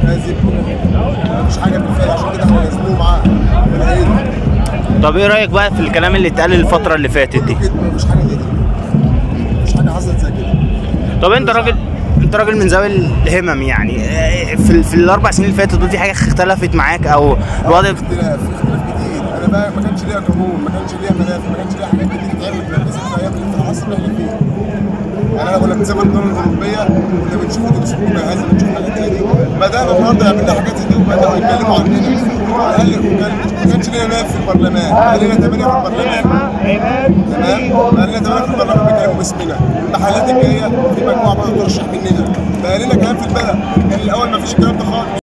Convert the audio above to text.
كاذب مفيش حاجه بالفعل عشان كده احنا نازلين معاه بالعيد طب ايه رايك بقى في الكلام اللي اتقال الفتره اللي فاتت دي كده مفيش حاجه كده مفيش حاجه حصلت زي كده طب انت راجل انت راجل من ذوي الهمم يعني اه، في, ال- في الاربع سنين اللي فاتت دول في حاجه اختلفت معاك او الوضع اختلاف في اختلاف كتير انا بقى ما كانش ليها قانون ما كانش ليها منافع ما كانش ليها حاجات كتير تعمل في الناس في الايام اللي في العصر اللي احنا فيه يعني انا كنا بنسافر الدول الاوروبيه كنا بنشوف اتوبيس حكومه هذا بنشوف حاجات زي دي بدانا النهارده عملنا حاجات زي دي وبداوا يتكلموا عننا قال لي وكان- ما كانش لينا نائب في البرلمان بقى لنا ثمانيه في البرلمان تمام بقى لنا ثمانيه في البرلمان بيتكلموا باسمنا المحلات الجايه في مجموعه بقى ترشح مننا بقى لنا كلام في البلد كان الاول ما فيش الكلام ده خالص